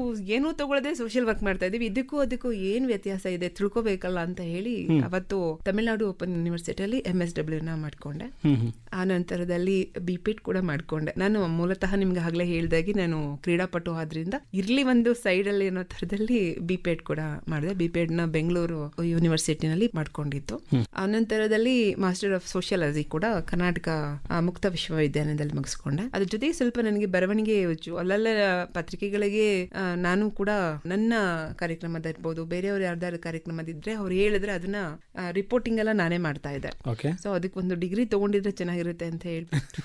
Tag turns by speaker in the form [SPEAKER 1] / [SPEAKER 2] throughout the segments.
[SPEAKER 1] ಏನೂ ತಗೊಳ್ಳದೆ social work ಮಾಡ್ತಾ ಇದೀವಿ ಇದಕ್ಕೂ ಅದಕ್ಕೂ ಏನ್ ವ್ಯತ್ಯಾಸ ಇದೆ ತಿಳ್ಕೊಬೇಕಲ್ಲ ಅಂತ ಹೇಳಿ ಅವತ್ತು ತಮಿಳುನಾಡು ಓಪನ್ ಯೂನಿವರ್ಸಿಟಿಯಲ್ಲಿ ಎಂ ಎಸ್ ಡಬ್ಲ್ಯೂ ನ ಮಾಡ್ಕೊಂಡೆ ಆ ನಂತರದಲ್ಲಿ ಬಿ ಪಿಟ್ ಕೂಡ ಮಾಡ್ಕೊಂಡೆ ನಾನು ಮೂಲತಃ ನಿಮ್ಗೆ ಆಗ್ಲೇ ಹೇಳ್ದಾಗಿ ನಾನು ಕ್ರೀಡಾಪಟು ಆದ್ರಿಂದ ಇರ್ಲಿ ಒಂದು ಸೈಡ್ ಅಲ್ಲಿ ಅನ್ನೋ ತರದಲ್ಲಿ ಬಿ ಪೆಡ್ ಕೂಡ ಮಾಡಿದೆ ಬಿ ಪೆಡ್ ನ ಬೆಂಗಳೂರು ಯೂನಿವರ್ಸಿಟಿನಲ್ಲಿ ಮಾಡ್ಕೊಂಡಿದ್ದು ಆ ನಂತರದಲ್ಲಿ ಮಾಸ್ಟರ್ ಆಫ್ ಸೋಷಿಯಾಲಜಿ ಕೂಡ ಕರ್ನಾಟಕ ಆ, ಮುಕ್ತ ವಿಶ್ವವಿದ್ಯಾಲಯದಲ್ಲಿ ಮುಗಿಸ್ಕೊಂಡೆ ಅದ್ರ ಜೊತೆಗೆ ಸ್ವಲ್ಪ ನನಗೆ ಬರವಣಿಗೆ ಯೋಚು ಅಲ್ಲಲ್ಲ ಪತ್ರಿಕೆಗಳಿಗೆ ಆ, ನಾನು ಕೂಡ ನನ್ನ ಕಾರ್ಯಕ್ರಮದ ಇರ್ಬೋದು ಬೇರೆಯವ್ರು ಯಾರ್ದಾರು ಕಾರ್ಯಕ್ರಮದಿದ್ರೆ ಅವ್ರು ಹೇಳಿದ್ರೆ ಅದನ್ನ ರಿಪೋರ್ಟಿಂಗ್ ಎಲ್ಲ ನಾನೇ ಮಾಡ್ತಾ ಇದ್ದೆ
[SPEAKER 2] ಓಕೆ
[SPEAKER 1] ಸೊ ಅದಕ್ಕೆ ಒಂದು ಡಿಗ್ರಿ ತಗೊಂಡಿದ್ರೆ ಚೆನ್ನಾಗಿರುತ್ತೆ ಅಂತ ಹೇಳ್ಬಿಟ್ಟು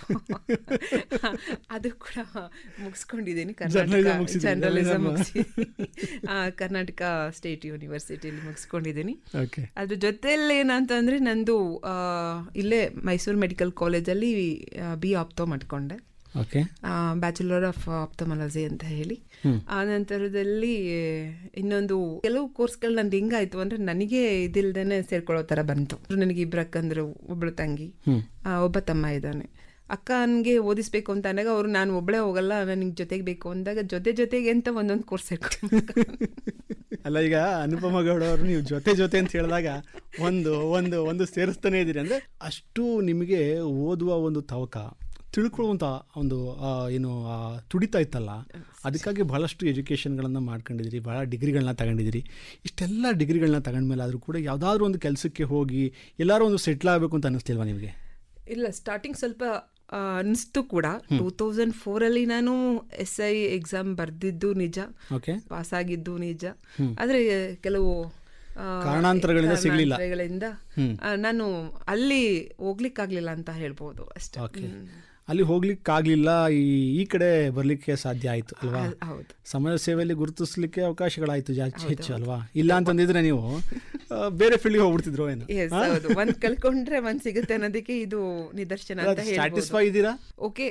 [SPEAKER 1] ಅದು ಕೂಡ ಮುಗಿಸ್ಕೊಂಡಿದ್ದೀನಿ ಕರ್ನಾಟಕ
[SPEAKER 2] Journalism ಮುಗ್ಸಿದ್ದೀರಿ,
[SPEAKER 1] ಜರ್ನಲಿಸಮ್
[SPEAKER 2] journalism.
[SPEAKER 1] ಮುಗಿಸಿ ಆ, ಕರ್ನಾಟಕ ಸ್ಟೇಟ್ ಯೂನಿವರ್ಸಿಟಿಯಲ್ಲಿ ಮುಗಿಸ್ಕೊಂಡಿದ್ದೀನಿ
[SPEAKER 2] ಓಕೆ
[SPEAKER 1] ಅದ್ರ ಜೊತೆಯಲ್ಲಿ ಏನಂತಂದ್ರೆ ನಂದು ಆ, ಇಲ್ಲೇ ಮೈಸೂರು ಮೆಡಿಕಲ್ ಕಾಲೇಜಲ್ಲಿ ಬಿ ಆಪ್ತೋ ಮಾಡ್ಕೊಂಡೆ
[SPEAKER 2] ಓಕೆ
[SPEAKER 1] ಬ್ಯಾಚುಲರ್ ಆಫ್ ಆಪ್ತಮಾಲಜಿ ಅಂತ ಹೇಳಿ ಆ ನಂತರದಲ್ಲಿ ಇನ್ನೊಂದು ಕೆಲವು ಕೋರ್ಸ್ಗಳು ನಂದು ಹೆಂಗಾಯ್ತು ಅಂದ್ರೆ ನನಗೆ ಇದಿಲ್ದೇನೆ ಸೇರ್ಕೊಳ್ಳೋ ತರ ಬಂತು ನನಗೆ ಇಬ್ರು ಅಕ್ಕಂದ್ರು ಒಬ್ಳು ತಂಗಿ ಆ, ಒಬ್ಬ ತಮ್ಮ ಇದ್ದಾನೆ ಅಕ್ಕನ್ಗೆ ಓದಿಸ್ಬೇಕು ಅಂತ ಅಂದಾಗ ಅವ್ರು ನಾನು ಒಬ್ಳೆ ಹೋಗಲ್ಲ ನನಗೆ ಜೊತೆಗೆ ಬೇಕು ಅಂದಾಗ ಜೊತೆ ಜೊತೆಗೆ ಅಂತ ಒಂದೊಂದು ಕೋರ್ಸ್ ಸೇರ್ಕೊಂಡು
[SPEAKER 2] ಅಲ್ಲ ಈಗ ಅನುಪಮ ಗೌಡ ಅವರು ನೀವು ಜೊತೆ ಜೊತೆ ಅಂತ ಹೇಳಿದಾಗ ಒಂದು ಒಂದು ಒಂದು ಸೇರಿಸ್ತಾನೆ ಇದ್ದೀರಿ ಅಂದ್ರೆ ಅಷ್ಟು ನಿಮಗೆ ಓದುವ ಒಂದು ತವಕ ತಿಳ್ಕೊಳ್ಳುವಂಥ ಒಂದು ಆ, ಏನು ಆ, ತುಡಿತಾ ಇತ್ತಲ್ಲ ಅದಕ್ಕಾಗಿ ಬಹಳಷ್ಟು ಎಜುಕೇಷನ್ಗಳನ್ನು ಮಾಡ್ಕೊಂಡಿದ್ದೀರಿ ಭಾಳ ಡಿಗ್ರಿಗಳನ್ನ ತಗೊಂಡಿದ್ದೀರಿ ಇಷ್ಟೆಲ್ಲ ಡಿಗ್ರಿಗಳನ್ನ ತಗೊಂಡ್ಮೇಲೆ ಆದರೂ ಕೂಡ ಯಾವುದಾದ್ರೂ ಒಂದು ಕೆಲಸಕ್ಕೆ ಹೋಗಿ ಎಲ್ಲರೂ ಒಂದು ಸೆಟ್ಲ್ ಆಗಬೇಕು ಅಂತ ಅನ್ನಿಸ್ತಿಲ್ವಾ ನಿಮಗೆ
[SPEAKER 1] ಇಲ್ಲ ಸ್ಟಾರ್ಟಿಂಗ್ ಸ್ವಲ್ಪ ಆ, ಅನಿಸ್ತು ಕೂಡ ಟೂ ತೌಸಂಡ್ ಫೋರ್ ಅಲ್ಲಿ ನಾನು ಎಸ್ ಐ ಎಕ್ಸಾಮ್ ಬರ್ದಿದ್ದು ನಿಜ
[SPEAKER 2] ಓಕೆ
[SPEAKER 1] ಪಾಸ್ ಆಗಿದ್ದು ನಿಜ ಆದ್ರೆ ಕೆಲವು ಆ,
[SPEAKER 2] ಕಾರಣಾಂತರಗಳಿಂದ ಸಿಗ್ಲಿಲ್ಲ.
[SPEAKER 1] ಕಾರಣಾಂತರಗಳಿಂದ ಆ, ನಾನು ಅಲ್ಲಿ ಹೋಗ್ಲಿಕ್ಕಾಗ್ಲಿಲ್ಲ ಅಂತ ಹೇಳ್ಬೋದು ಅಷ್ಟೇ
[SPEAKER 2] ಓಕೆ ಅಲ್ಲಿ ಹೋಗ್ಲಿಕ್ಕಾಗಲಿಲ್ಲ ಈ ಈ ಕಡೆ ಬರಲಿಕ್ಕೆ ಸಾಧ್ಯ ಆಯಿತು ಅಲ್ವಾ
[SPEAKER 1] ಹೌ- ಹೌದು
[SPEAKER 2] ಸಮಾಜ ಸೇವೆಯಲ್ಲಿ ಗುರುತಿಸ್ಲಿಕ್ಕೆ ಅವಕಾಶಗಳಾಯ್ತು ಜಾಸ್ತಿ ಹೆಚ್ಚು ಅಲ್ವಾ ಇಲ್ಲ ಅಂತಂದಿದ್ರೆ ನೀವು ಆ, ಬೇರೆ ಫೀಲ್ಡ್ಗೆ ಹೋಗ್ಬಿಡ್ತಿದ್ರು ಏನು
[SPEAKER 1] ಎಸ್ ಹೌದು ಒಂದ್ ಕಳ್ಕೊಂಡ್ರೆ ಒಂದ್ ಸಿಗುತ್ತೆ ಅನ್ನೋದಕ್ಕೆ ಇದು ನಿದರ್ಶನ ಅಂತ ಹೇಳ್ಬೋದು
[SPEAKER 2] ಸ್ಯಾಟಿಸ್ಫೈ ಇದ್ದೀರಾ
[SPEAKER 1] okay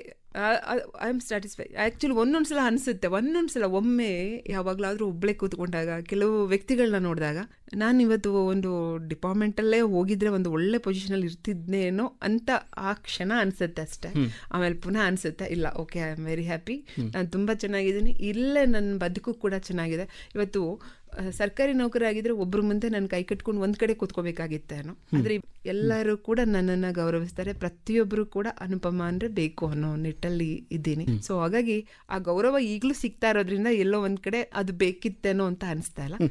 [SPEAKER 1] I am satisfy actually ಒಂದೊಂದ್ಸಲ ಅನ್ಸುತ್ತೆ ಒಂದೊಂದ್ಸಲ ಒಮ್ಮೆ ಯಾವಾಗ್ಲಾದ್ರೂ ಒಬ್ಳೆ ಕೂತ್ಕೊಂಡಾಗ ಕೆಲವು ವ್ಯಕ್ತಿಗಳನ್ನ ನೋಡಿದಾಗ ನಾನು ಇವತ್ತು ಒಂದು ಡಿಪಾರ್ಟ್ಮೆಂಟ್ ಅಲ್ಲೇ ಹೋಗಿದ್ರೆ ಒಂದು ಒಳ್ಳೆ ಪೊಸಿಷನ್ ಅಲ್ಲಿ ಇರ್ತಿದ್ನೇನೋ ಅಂತ ಆ ಕ್ಷಣ ಅನ್ಸುತ್ತೆ ಅಷ್ಟೇ ಆಮೇಲೆ ಪುನಃ ಅನ್ಸುತ್ತೆ ಇಲ್ಲ okay I am very happy ನಾನು ತುಂಬಾ ಚೆನ್ನಾಗಿದ್ದೀನಿ ಇಲ್ಲೇ ನನ್ನ ಬದುಕು ಕೂಡ ಚೆನ್ನಾಗಿದೆ ಇವತ್ತು ಆ, ಸರ್ಕಾರಿ ನೌಕರಿ ಆಗಿದ್ರೆ ಒಬ್ರ ಮುಂದೆ ನಾನು ಕೈ ಕಟ್ಕೊಂಡು ಒಂದ್ ಕಡೆ ಕೂತ್ಕೋಬೇಕಾಗಿತ್ತೇನೋ ಆದ್ರೆ ಎಲ್ಲರೂ ಕೂಡ ನನ್ನನ್ನ ಗೌರವಿಸ್ತಾರೆ ಪ್ರತಿಯೊಬ್ಬರು ಕೂಡ ಅನುಪಮ ಅಂದ್ರೆ ಬೇಕು ಅನ್ನೋ ನಿಟ್ಟಲ್ಲಿ ಇದ್ದೀನಿ ಸೊ ಹಾಗಾಗಿ ಆ ಗೌರವ ಈಗಲೂ ಸಿಗ್ತಾ ಇರೋದ್ರಿಂದ ಎಲ್ಲೋ ಒಂದ್ ಕಡೆ ಅದು ಬೇಕಿತ್ತೇನೋ ಅಂತ ಅನಿಸ್ತಾ ಇಲ್ಲ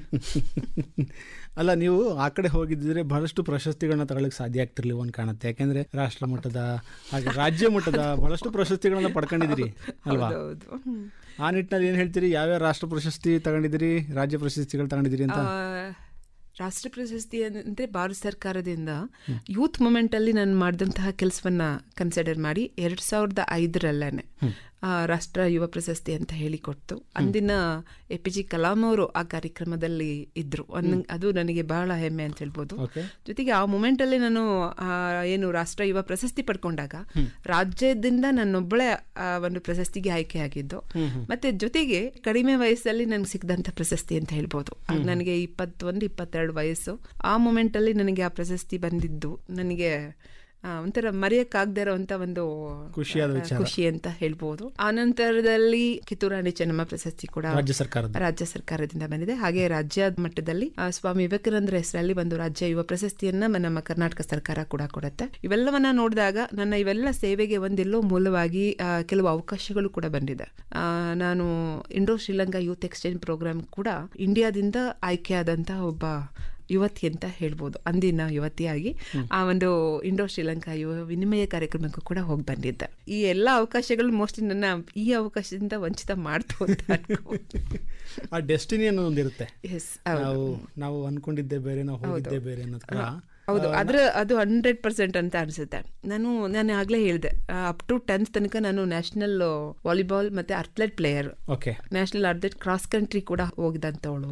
[SPEAKER 2] ಅಲ್ಲ ನೀವು ಆ ಕಡೆ ಹೋಗಿದ್ದಿದ್ರೆ ಬಹಳಷ್ಟು ಪ್ರಶಸ್ತಿಗಳನ್ನ ತಗೊಳ್ಳಕ್ಕೆ ಸಾಧ್ಯ ಆಗ್ತಿರ್ಲಿಲ್ಲ ಒಂದು ಕಾಣುತ್ತೆ ಯಾಕೆಂದ್ರೆ ರಾಷ್ಟ್ರ ಮಟ್ಟದ ಹಾಗೆ ರಾಜ್ಯ ಮಟ್ಟದ ಬಹಳಷ್ಟು ಪ್ರಶಸ್ತಿಗಳನ್ನ ಪಡ್ಕೊಂಡಿದ್ದೀರಿ ಅಲ್ವಾ
[SPEAKER 1] ಹೌದು ಹ್ಮ್.
[SPEAKER 2] ಆ ನಿಟ್ಟಿನಲ್ಲಿ ಏನು ಹೇಳ್ತೀರಿ ಯಾವ್ಯಾವ ರಾಷ್ಟ್ರ ಪ್ರಶಸ್ತಿ ತಗೊಂಡಿದ್ದೀರಿ ರಾಜ್ಯ ಪ್ರಶಸ್ತಿಗಳು ತಗೊಂಡಿದ್ದೀರಿ ಅಂತ
[SPEAKER 1] ಆ, ರಾಷ್ಟ್ರ ಪ್ರಶಸ್ತಿ ಅಂದ್ರೆ ಭಾರತ ಸರ್ಕಾರದಿಂದ ಯೂತ್ ಮೂಮೆಂಟ್ ಅಲ್ಲಿ ನಾನು ಮಾಡಿದಂತಹ ಕೆಲಸವನ್ನ ಕನ್ಸಿಡರ್ ಮಾಡಿ ಎರಡ್ ಸಾವಿರದ ಐದರಲ್ಲೇನೆ ಆ, ರಾಷ್ಟ್ರ ಯುವ ಪ್ರಶಸ್ತಿ ಅಂತ ಹೇಳಿ ಕೊಟ್ಟು ಅಂದಿನ ಎ ಪಿ ಜಿ ಕಲಾಂ ಅವರು ಆ ಕಾರ್ಯಕ್ರಮದಲ್ಲಿ ಇದ್ರು ಒಂದ್- ಅದು ನನಗೆ ಬಹಳ ಹೆಮ್ಮೆ ಅಂತ ಹೇಳ್ಬೋದು
[SPEAKER 2] ಓಕೆ
[SPEAKER 1] ಜೊತೆಗೆ ಆ ಮೂಮೆಂಟ್ ಅಲ್ಲಿ ನಾನು ಆ, ಏನು ರಾಷ್ಟ್ರ ಯುವ ಪ್ರಶಸ್ತಿ ಪಡ್ಕೊಂಡಾಗ ರಾಜ್ಯದಿಂದ ನನ್ನೊಬ್ಬಳೆ ಆ ಒಂದು ಪ್ರಶಸ್ತಿಗೆ ಆಯ್ಕೆ ಆಗಿದ್ದು ಮತ್ತೆ ಜೊತೆಗೆ ಕಡಿಮೆ ವಯಸ್ಸಲ್ಲಿ ನನಗೆ ಸಿಕ್ಕದಂತ ಪ್ರಶಸ್ತಿ ಅಂತ ಹೇಳ್ಬೋದು ಆಗ ನನಗೆ ಇಪ್ಪತ್ತೊಂದು ಇಪ್ಪತ್ತೆರಡು ವಯಸ್ಸು ಆ ಮೂಮೆಂಟ್ ಅಲ್ಲಿ ನನಗೆ ಆ ಪ್ರಶಸ್ತಿ ಬಂದಿದ್ದು ನನಗೆ ಆ, ಒಂಥರ ಮರೆಯಕ್ಕಾಗದೇ ಇರೋಂತ ಒಂದು
[SPEAKER 2] ಖುಷಿಯಾದ
[SPEAKER 1] ಆ,
[SPEAKER 2] ವಿಚಾರ.
[SPEAKER 1] ಖುಷಿ ಅಂತ ಹೇಳ್ಬೋದು ಆನಂತರದಲ್ಲಿ ಕಿತ್ತೂರಾಣಿ ಚೆನ್ನಮ್ಮ ಪ್ರಶಸ್ತಿ ಕೂಡ
[SPEAKER 2] ರಾಜ್ಯ ಸರ್ಕಾರದ
[SPEAKER 1] ರಾಜ್ಯ ಸರ್ಕಾರದಿಂದ ಬಂದಿದೆ ಹಾಗೆ ರಾಜ್ಯ ಮಟ್ಟದಲ್ಲಿ ಆ, ಸ್ವಾಮಿ ವಿವೇಕಾನಂದರ ಹೆಸರಲ್ಲಿ ಒಂದು ರಾಜ್ಯ ಯುವ ಪ್ರಶಸ್ತಿಯನ್ನ ಮ- ನಮ್ಮ ಕರ್ನಾಟಕ ಸರ್ಕಾರ ಕೂಡ ಕೊಡುತ್ತೆ ಇವೆಲ್ಲವನ್ನ ನೋಡಿದಾಗ ನನ್ನ ಇವೆಲ್ಲ ಸೇವೆಗೆ ಒಂದೆಲ್ಲೋ ಮೂಲವಾಗಿ ಆ, ಕೆಲವು ಅವಕಾಶಗಳು ಕೂಡ ಬಂದಿದೆ ಆ, ನಾನು Indo Sri Lanka youth exchange program ಕೂಡ ಇಂಡಿಯಾದಿಂದ ಆಯ್ಕೆಯಾದಂತಹ ಒಬ್ಬ ಯುವತಿ ಅಂತ ಹೇಳ್ಬೋದು ಅಂದಿನ ಯುವತಿಯಾಗಿ ಆ ಒಂದು ಇಂಡೋ ಶ್ರೀಲಂಕಾ ಯುವ ವಿನಿಮಯ ಕಾರ್ಯಕ್ರಮಕ್ಕೂ ಕೂಡ ಹೋಗಿ ಬಂದಿದ್ದೆ ಈ ಎಲ್ಲ ಅವಕಾಶಗಳು ಮೋಸ್ಟ್ಲಿ ನನ್ನ ಈ ಅವಕಾಶದಿಂದ ವಂಚಿತ ಮಾಡ್ತು ಅಂತ ಅನ್ಕೋತೀನಿ.
[SPEAKER 2] ಆ ಡೆಸ್ಟಿನಿ ಅನ್ನೋದು ಒಂದಿರುತ್ತೆ
[SPEAKER 1] Yes, ಹೌದು.
[SPEAKER 2] ನಾವು ನಾವು ಅನ್ಕೊಂಡಿದ್ದೆ ಬೇರೆ ನಾವು ಹೋಗಿದ್ದೆ ಬೇರೆ ಅನ್ನೋದು ಕೂಡ
[SPEAKER 1] ಹೌದು ಅದ್ರ ಅದು ಹಂಡ್ರೆಡ್ ಪರ್ಸೆಂಟ್ ಅಂತ ಅನ್ಸುತ್ತೆ ನಾನು ನಾನು ಆಗ್ಲೇ ಹೇಳಿದೆ ಅಪ್ ಟು ಟೆಂತ್ ತನಕ ನಾನು ನ್ಯಾಷನಲ್ ವಾಲಿಬಾಲ್ ಮತ್ತೆ athlete player
[SPEAKER 2] okay
[SPEAKER 1] national athlete cross country ಕೂಡ ಹೋಗಿದಂತವಳು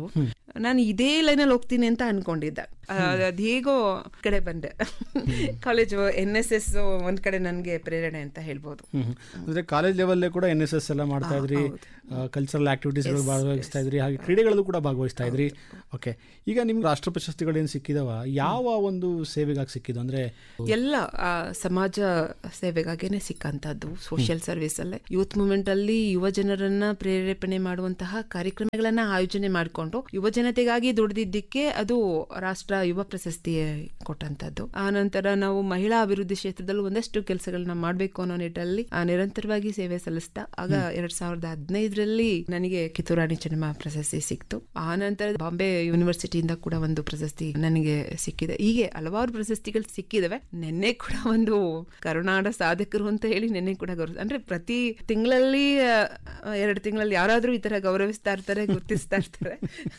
[SPEAKER 1] ನಾನು ಇದೇ ಲೈನಲ್ಲಿ ಹೋಗ್ತೀನಿ ಅಂತ ಅನ್ಕೊಂಡಿದ್ದೆ ಅದು ಹೇಗೋ ಈ ಕಡೆ ಬಂದೆ ಕಾಲೇಜು ಎನ್ ಎಸ್ ಎಸ್ ಒಂದ್ ಕಡೆ ನನಗೆ ಪ್ರೇರಣೆ ಅಂತ ಹೇಳ್ಬೋದು
[SPEAKER 2] ಹ್ಮ್ ಹ್ಮ್. ಅಂದ್ರೆ ಕಾಲೇಜ್ ಲೆವೆಲ್ಲೇ ಕೂಡ ಎನ್ ಎಸ್ ಎಸ್ ಎಲ್ಲ ಮಾಡ್ತಾ ಇದ್ರಿ ಕಲ್ಚರಲ್ ಆಕ್ಟಿವಿಟೀಸ್ಗಳು ಭಾಗವಹಿಸ್ತಾ ಇದ್ರಿ ಹಾಗೆ ಕ್ರೀಡೆಗಳಲ್ಲೂ ಕೂಡ ಭಾಗವಹಿಸ್ತಾ ಇದ್ರಿ ಓಕೆ ಈಗ ನಿಮ್ಗೆ ರಾಷ್ಟ್ರ ಪ್ರಶಸ್ತಿಗಳೇನು ಸಿಕ್ಕಿದವ ಯಾವ ಒಂದು ಸೇವೆಗಾಗಿ ಸಿಕ್ಕಿದ್ದು ಅಂದ್ರೆ
[SPEAKER 1] ಎಲ್ಲ ಆ, ಸಮಾಜ ಸೇವೆಗಾಗೇನೆ ಸಿಕ್ಕಂತದ್ದು ಸೋಷಿಯಲ್ ಸರ್ವಿಸ್ ಅಲ್ಲೇ ಯೂತ್ ಮೂವ್ಮೆಂಟ್ ಅಲ್ಲಿ ಯುವ ಜನರನ್ನ ಪ್ರೇರೇಪಣೆ ಮಾಡುವಂತಹ ಕಾರ್ಯಕ್ರಮಗಳನ್ನ ಆಯೋಜನೆ ಮಾಡಿಕೊಂಡು ಯುವ ಜನತೆಗಾಗಿ ದುಡಿದಿದ್ದಕ್ಕೆ ಅದು ರಾಷ್ಟ್ರ ಯುವ ಪ್ರಶಸ್ತಿ ಕೊಟ್ಟಂತದ್ದು ಆ ನಂತರ ನಾವು ಮಹಿಳಾ ಅಭಿವೃದ್ಧಿ ಕ್ಷೇತ್ರದಲ್ಲಿ ಒಂದಷ್ಟು ಕೆಲಸಗಳನ್ನ ಮಾಡಬೇಕು ಅನ್ನೋ ನಿಟ್ಟಲ್ಲಿ ಆ, ನಿರಂತರವಾಗಿ ಸೇವೆ ಸಲ್ಲಿಸ್ತಾ ಆಗ ಎರಡ್ ಸಾವಿರದ ಹದಿನೈದರಲ್ಲಿ ನನಗೆ ಕಿತ್ತೂರಾಣಿ ಚೆನ್ನಮ್ಮ ಪ್ರಶಸ್ತಿ ಸಿಕ್ತು ಆ ನಂತರ ಬಾಂಬೆ ಯೂನಿವರ್ಸಿಟಿಯಿಂದ ಕೂಡ ಒಂದು ಪ್ರಶಸ್ತಿ ನನಗೆ ಸಿಕ್ಕಿದೆ ಹೀಗೆ ಹಲವಾರು ಪ್ರಶಸ್ತಿಗಳು ಸಿಕ್ಕಿದಾವೆ ನಿನ್ನೆ ಕೂಡ ಒಂದು ಕರುನಾಡ ಸಾಧಕರು ಅಂತ ಹೇಳಿ ನಿನ್ನೆ ಕೂಡ ಗೌರವ ಅಂದ್ರೆ ಪ್ರತಿ ತಿಂಗಳಲ್ಲಿ ಎರಡು ತಿಂಗಳಲ್ಲಿ ಯಾರಾದ್ರೂ ಈ ತರ ಗೌರವಿಸ್ತಾ ಇರ್ತಾರೆ ಗುರ್ತಿಸ್ತಾ ಇರ್ತಾರೆ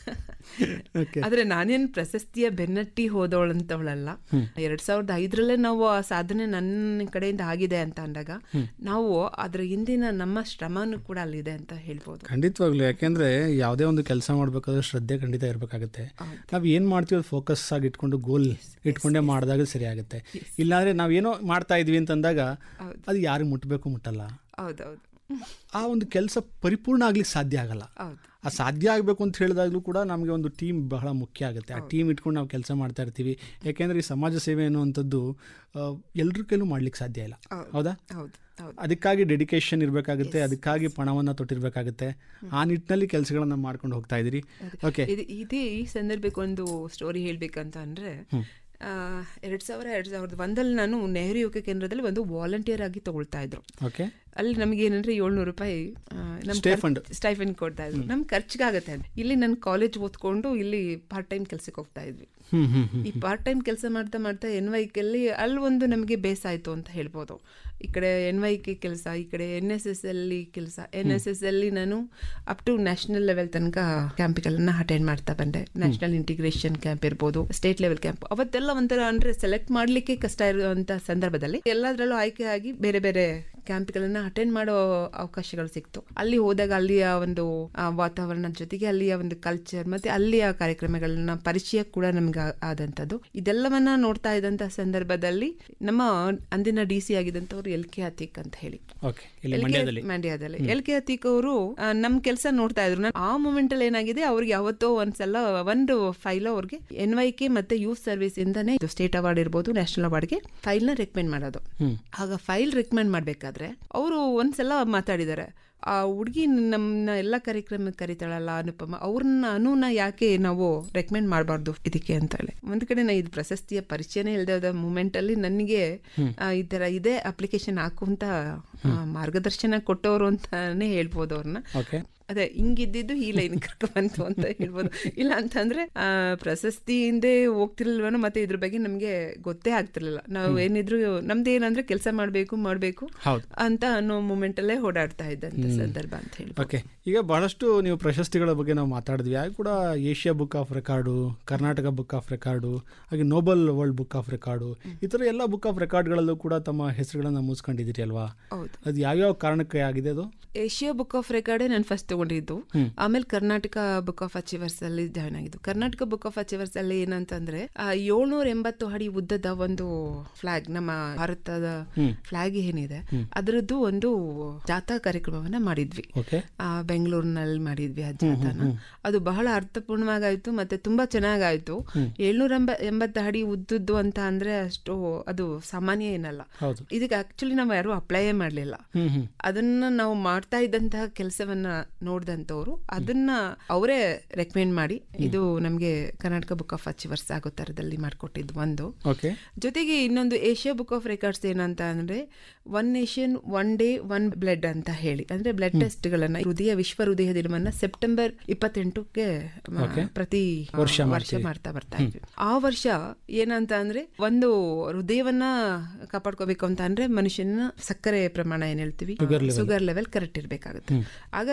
[SPEAKER 2] Okay.
[SPEAKER 1] ಆದ್ರೆ ನಾನೇನ್ ಪ್ರಶಸ್ತಿಯ ಬೆನ್ನಟ್ಟಿ ಹೋದವಳಂತವಳಲ್ಲ ಎರಡ್ ಸಾವಿರದ ಐದರಲ್ಲೇ ನಾವು ಆ ಸಾಧನೆ ನನ್ನ ಕಡೆಯಿಂದ ಆಗಿದೆ ಅಂತ ಅಂದಾಗ ನಾವು ಅದ್ರ ಹಿಂದಿನ ನಮ್ಮ ಶ್ರಮನೂ ಕೂಡ ಅಲ್ಲಿದೆ ಅಂತ ಹೇಳ್ಬೋದು
[SPEAKER 2] ಖಂಡಿತವಾಗ್ಲು ಯಾಕೆಂದ್ರೆ ಯಾವುದೇ ಒಂದು ಕೆಲಸ ಮಾಡ್ಬೇಕಾದ್ರೆ ಶ್ರದ್ಧೆ ಖಂಡಿತ ಇರಬೇಕಾಗುತ್ತೆ ನಾವು ಏನು ಮಾಡ್ತೀವಿ ಅದು ಫೋಕಸ್ ಆಗಿ ಇಟ್ಕೊಂಡು ಗೋಲ್ ಇಟ್ಕೊಂಡೇ ಮಾಡಿದಾಗ ಸರಿ ಆಗುತ್ತೆ ಇಲ್ಲಾಂದ್ರೆ ನಾವು ಏನೋ ಮಾಡ್ತಾ ಇದ್ವಿ ಅಂತಂದಾಗ ಅದು ಯಾರಿಗೆ ಮುಟ್ಟಬೇಕು ಮುಟ್ಟಲ್ಲ
[SPEAKER 1] ಹೌದೌದು
[SPEAKER 2] ಆ ಒಂದು ಕೆಲಸ ಪರಿಪೂರ್ಣ ಆಗ್ಲಿಕ್ಕೆ ಸಾಧ್ಯ ಆಗಲ್ಲ
[SPEAKER 1] ಹೌದು
[SPEAKER 2] ಆ ಸಾಧ್ಯ ಆಗಬೇಕು ಅಂತ ಹೇಳಿದಾಗಲೂ ಕೂಡ ನಮಗೆ ಒಂದು ಟೀಮ್ ಬಹಳ ಮುಖ್ಯ ಆಗುತ್ತೆ ಆ ಟೀಮ್ ಇಟ್ಕೊಂಡು ನಾವು ಕೆಲಸ ಮಾಡ್ತಾ ಇರ್ತೀವಿ ಯಾಕೆಂದ್ರೆ ಈ ಸಮಾಜ ಸೇವೆ ಅನ್ನುವಂಥದ್ದು ಎಲ್ಲರ ಕೈಲೂ ಮಾಡ್ಲಿಕ್ಕೆ ಸಾಧ್ಯ ಇಲ್ಲ ಹೌದಾ
[SPEAKER 1] ಹೌದು ಹೌದು
[SPEAKER 2] ಅದಕ್ಕಾಗಿ ಡೆಡಿಕೇಶನ್ ಇರಬೇಕಾಗುತ್ತೆ ಅದಕ್ಕಾಗಿ ಪಣವನ್ನು ತೊಟ್ಟಿರ್ಬೇಕಾಗುತ್ತೆ ಆ ನಿಟ್ಟಿನಲ್ಲಿ ಕೆಲಸಗಳನ್ನ ಮಾಡ್ಕೊಂಡು ಹೋಗ್ತಾ ಇದ್ದೀರಿ ಓಕೆ
[SPEAKER 1] ಇದು ಇದೇ ಈ ಸಂದರ್ಭಕ್ಕೆ ಒಂದು ಸ್ಟೋರಿ ಹೇಳ್ಬೇಕಂತ ಅಂದ್ರೆ ಆ, ಎರಡ್ ಸಾವಿರ ಎರಡ್ ಸಾವಿರದ ಒಂದಲ್ಲಿ ನಾನು ನೆಹರು ಯುವಕ ಕೇಂದ್ರದಲ್ಲಿ ಒಂದು ವಾಲಂಟಿಯರ್ ಆಗಿ ತಗೊಳ್ತಾ ಇದ್ರು
[SPEAKER 2] ಓಕೆ
[SPEAKER 1] ಅಲ್ಲಿ ನಮ್ಗೆ ಏನಂದ್ರೆ ಏಳ್ನೂರು ರೂಪಾಯಿ ಆ, ನಮ್
[SPEAKER 2] Stipend.
[SPEAKER 1] ಸ್ಟೈಫಂಡ್ ಕೊಡ್ತಾ ಇದ್ರು ನಮ್ ಖರ್ಚಿಗಾಗತ್ತೆ ಅಂತ ಇಲ್ಲಿ ನಾನು ಕಾಲೇಜ್ ಓದ್ಕೊಂಡು ಇಲ್ಲಿ ಪಾರ್ಟ್ ಟೈಮ್ ಕೆಲ್ಸಕ್ಕೆ ಹೋಗ್ತಾ ಇದ್ವಿ
[SPEAKER 2] ಹ್ಮ್ ಹ್ಮ್ ಹ್ಮ್
[SPEAKER 1] ಈ ಪಾರ್ಟ್ ಟೈಮ್ ಕೆಲಸ ಮಾಡ್ತಾ ಮಾಡ್ತಾ ಎನ್ ವೈಕಲ್ಲಿ ಅಲ್ಲಿ ಒಂದು ನಮಗೆ ಬೇಸಾಯ್ತು ಅಂತ ಹೇಳ್ಬೋದು ಈ ಕಡೆ ಎನ್ ವೈ ಕೆ ಕೆಲಸ ಈ ಕಡೆ ಎನ್ ಎಸ್ ಎಸ್ ಅಲ್ಲಿ ಕೆಲಸ ಎನ್ ಎಸ್ ಎಸ್ ಅಲ್ಲಿ ನಾನು ಅಪ್ ಟು ನ್ಯಾಷನಲ್ ಲೆವೆಲ್ ತನಕ ಕ್ಯಾಂಪ್ಗಳನ್ನ ಅಟೆಂಡ್ ಮಾಡ್ತಾ ಬಂದೆ ನ್ಯಾಷನಲ್ ಇಂಟಿಗ್ರೇಷನ್ ಕ್ಯಾಂಪ್ ಇರ್ಬೋದು ಸ್ಟೇಟ್ ಲೆವೆಲ್ ಕ್ಯಾಂಪ್ ಅವತ್ತೆಲ್ಲ ಒಂಥರ ಅಂದ್ರೆ ಸೆಲೆಕ್ಟ್ ಮಾಡ್ಲಿಕ್ಕೆ ಕಷ್ಟ ಇರುವಂತ ಸಂದರ್ಭದಲ್ಲಿ ಎಲ್ಲದರಲ್ಲೂ ಆಯ್ಕೆ ಆಗಿ ಬೇರೆ ಬೇರೆ ಕ್ಯಾಂಪ್ಗಳನ್ನ ಅಟೆಂಡ್ ಮಾಡೋ ಅವಕಾಶಗಳು ಸಿಕ್ತು ಅಲ್ಲಿ ಹೋದಾಗ ಅಲ್ಲಿಯ ಒಂದು ಆ, ವಾತಾವರಣದ ಜೊತೆಗೆ ಅಲ್ಲಿಯ ಒಂದು ಕಲ್ಚರ್ ಮತ್ತೆ ಅಲ್ಲಿಯ ಕಾರ್ಯಕ್ರಮಗಳನ್ನ ಪರಿಚಯ ಕೂಡ ನಮ್ಗೆ ಆ- ಆದಂತದ್ದು ಇದೆಲ್ಲವನ್ನ ನೋಡ್ತಾ ಇದ್ದಂತ ಸಂದರ್ಭದಲ್ಲಿ ನಮ್ಮ ಅಂದಿನ ಡಿ ಸಿ ಆಗಿದ್ದಂಥವ್ರು ಎಲ್ ಕೆ ಅತೀಕ್ ಅಂತ ಹೇಳಿ
[SPEAKER 2] ಓಕೆ ಇಲ್ಲಿ
[SPEAKER 1] ಎಲ್ ಕೆ-
[SPEAKER 2] ಮಂಡ್ಯದಲ್ಲಿ
[SPEAKER 1] ಮಂಡ್ಯದಲ್ಲಿ ಎಲ್ ಕೆ ಅತೀಕ್ ಅವರು ನಮ್ ಕೆಲಸ ನೋಡ್ತಾ ಇದ್ರು ನಾನ್ ಆ ಮೂಮೆಂಟ್ ಅಲ್ಲಿ ಏನಾಗಿದೆ ಅವ್ರಿಗೆ ಯಾವತ್ತೋ ಒಂದ್ಸಲ ಒಂದು ಫೈಲ್ ಅವ್ರಿಗೆ ಎನ್ ವೈ ಕೆ ಮತ್ತೆ ಯೂತ್ ಸರ್ವಿಸ್ ಇಂದಾನೆ ಸ್ಟೇಟ್ ಅವಾರ್ಡ್ ಇರ್ಬೋದು ನ್ಯಾಷನಲ್ ಅವಾರ್ಡ್ಗೆ ಫೈಲ್ ನ ರೆಕಮೆಂಡ್ ಮಾಡೋದು
[SPEAKER 2] ಹ್ಮ್.
[SPEAKER 1] ಆಗ ಫೈಲ್ ರೆಕಮೆಂಡ್ ಮಾಡ್ಬೇಕಾದ್ರೆ ಅವರು ಒಂದ್ಸಲ ಮಾತಾಡಿದ್ದಾರೆ ಆ ಹುಡುಗಿ ನಮ್ಮನ್ನ ಎಲ್ಲ ಕಾರ್ಯಕ್ರಮಕ್ಕೆ ಕರಿತಾಳಲ್ಲ ಅನುಪಮ ಅವ್ರನ್ನ ಅನುನ ಯಾಕೆ ನಾವು ರೆಕಮೆಂಡ್ ಮಾಡಬಾರ್ದು ಇದಕ್ಕೆ ಅಂತ ಹೇಳಿ ಒಂದ್ ಕಡೆ ನಾ ಇದು ಪ್ರಶಸ್ತಿಯ ಪರಿಚಯನೇ ಇಲ್ಲದ ಮೂಮೆಂಟ್ ಅಲ್ಲಿ ನನಗೆ ಆ, ಈ ತರ ಇದೆ ಅಪ್ಲಿಕೇಶನ್ ಹಾಕು ಅಂತ ಆ, ಮಾರ್ಗದರ್ಶನ ಕೊಟ್ಟವರು ಅಂತಾನೆ ಹೇಳ್ಬೋದು ಅವ್ರನ್ನ
[SPEAKER 2] ಓಕೆ
[SPEAKER 1] ಅದೇ ಹಿಂಗಿದ್ದಿದ್ದು ಈ ಲೈನ್ ಬಂತು ಅಂತ ಹೇಳ್ಬೋದು ಇಲ್ಲ ಅಂತಂದ್ರೆ ಆ, ಪ್ರಶಸ್ತಿ ಹಿಂದೆ ಹೋಗ್ತಿರ್ಲಿಲ್ವನೋ ಮತ್ತೆ ಇದ್ರ ಬಗ್ಗೆ ನಮ್ಗೆ ಗೊತ್ತೇ ಆಗ್ತಿರ್ಲಿಲ್ಲ ನಾವು ಏನಿದ್ರು ನಮ್ದು ಏನಂದ್ರೆ ಕೆಲಸ ಮಾಡ್ಬೇಕು ಮಾಡ್ಬೇಕು
[SPEAKER 2] ಹೌದು
[SPEAKER 1] ಅಂತ ಅನ್ನೋ ಮೂಮೆಂಟ್ ಅಲ್ಲೇ ಓಡಾಡ್ತಾ ಇದ್ದಂತ ಸಂದರ್ಭ ಅಂತ ಹೇಳಿ
[SPEAKER 2] ಓಕೆ ಈಗ ಬಹಳಷ್ಟು ನೀವು ಪ್ರಶಸ್ತಿಗಳ ಬಗ್ಗೆ ನಾವು ಮಾತಾಡಿದ್ವಿ ಆಗ ಕೂಡ Asia book of record Karnataka book of record ಹಾಗೆ noble world book of record ಈ ಥರ ಎಲ್ಲ ಬುಕ್ ಆಫ್ ರೆಕಾರ್ಡ್ಗಳಲ್ಲೂ ಕೂಡ ತಮ್ಮ ಹೆಸರುಗಳನ್ನ ಮುಗಿಸ್ಕೊಂಡಿದ್ದೀರಿ ಅಲ್ವಾ
[SPEAKER 1] ಹೌದು
[SPEAKER 2] ಅದು ಯಾವ್ಯಾವ ಕಾರಣಕ್ಕೆ ಆಗಿದೆ ಅದು
[SPEAKER 1] ಏಷ್ಯಾ ಬುಕ್ ಆಫ್ ರೆಕಾರ್ಡೇ ನಾನು ಫಸ್ಟ್ ತಗೊಂಡಿದ್ದು ಆಮೇಲೆ ಕರ್ನಾಟಕ ಬುಕ್ ಆಫ್ ಅಚೀವರ್ಸ್ ಅಲ್ಲಿ ಜಾಯ್ನ್ ಆಗಿದ್ದು ಕರ್ನಾಟಕ ಬುಕ್ ಆಫ್ ಅಚೀವರ್ಸ್ ಅಲ್ಲಿ ಏನಂತಂದ್ರೆ ಏಳ್ನೂರ ಎಂಬತ್ತು ಅಡಿ ಉದ್ದದ ಒಂದು ಫ್ಲಾಗ್ ನಮ್ಮ ಭಾರತದ ಫ್ಲಾಗ್ ಏನಿದೆ ಅದರದ್ದು ಒಂದು ಜಾಥಾ ಕಾರ್ಯಕ್ರಮವನ್ನ ಮಾಡಿದ್ವಿ
[SPEAKER 2] ಓಕೆ
[SPEAKER 1] ಆ, ಬೆಂಗಳೂರಿನಲ್ಲಿ ಮಾಡಿದ್ವಿ ಆ ಜಾಥಾನ ಅದು ಬಹಳ ಅರ್ಥಪೂರ್ಣವಾಗಾಯ್ತು ಮತ್ತೆ ತುಂಬಾ ಚೆನ್ನಾಗಾಯ್ತು ಏಳ್ನೂರ ಎಂಬ ಎಂಬತ್ತು ಅಡಿ ಉದ್ದದ್ದು ಅಂತ ಅಂದ್ರೆ ಅಷ್ಟು ಅದು ಸಾಮಾನ್ಯ ಏನಲ್ಲ
[SPEAKER 2] ಹೌದು
[SPEAKER 1] ಇದಕ್ಕೆ ಆಕ್ಚುಲಿ ನಾವು ಯಾರು ಅಪ್ಲೈಯೇ ಮಾಡ್ಲಿಲ್ಲ
[SPEAKER 2] ಹ್ಮ್ ಹ್ಮ್
[SPEAKER 1] ಅದನ್ನ ನಾವು ಮಾಡ್ತಾ ಇದ್ದಂತಹ ಕೆಲಸವನ್ನ ನೋಡಿದಂಥವ್ರು ಅದನ್ನ ಅವರೇ ರೆಕಮೆಂಡ್ ಮಾಡಿ ಇದು ನಮಗೆ ಕರ್ನಾಟಕ ಬುಕ್ ಆಫ್ ಅಚೀವರ್ಸ್ ಆಗೋ ತರದಲ್ಲಿ ಮಾಡಿಕೊಟ್ಟಿದ್ದು ಒಂದು
[SPEAKER 2] ಓಕೆ
[SPEAKER 1] ಜೊತೆಗೆ ಇನ್ನೊಂದು ಏಷ್ಯಾ ಬುಕ್ ಆಫ್ ರೆಕಾರ್ಡ್ಸ್ ಏನಂತ ಅಂದ್ರೆ one nation one day one blood ಅಂತ ಹೇಳಿ ಅಂದ್ರೆ ಬ್ಲಡ್ ಟೆಸ್ಟ್ ಗಳನ್ನ ಹೃದಯ ವಿಶ್ವ ಹೃದಯ ದಿನವನ್ನ ಸೆಪ್ಟೆಂಬರ್ ಇಪ್ಪತ್ತೆಂಟಕ್ಕೆ ಮ, ಪ್ರತಿ ವರ್ಷ ಮಾಡ್ತಾ ಬರ್ತಾ ಇದ್ವಿ ಆ ವರ್ಷ ಏನಂತ ಅಂದ್ರೆ ಒಂದು ಹೃದಯವನ್ನ ಕಾಪಾಡ್ಕೋಬೇಕು ಅಂತ ಅಂದ್ರೆ ಮನುಷ್ಯನ ಸಕ್ಕರೆ ಪ್ರಮಾಣ ಏನ್ ಹೇಳ್ತೀವಿ ಶುಗರ್ ಲೆವೆಲ್ ಕರೆಕ್ಟ್ ಇರ್ಬೇಕಾಗುತ್ತೆ ಹಾಗಾಗಿ ಎರಡು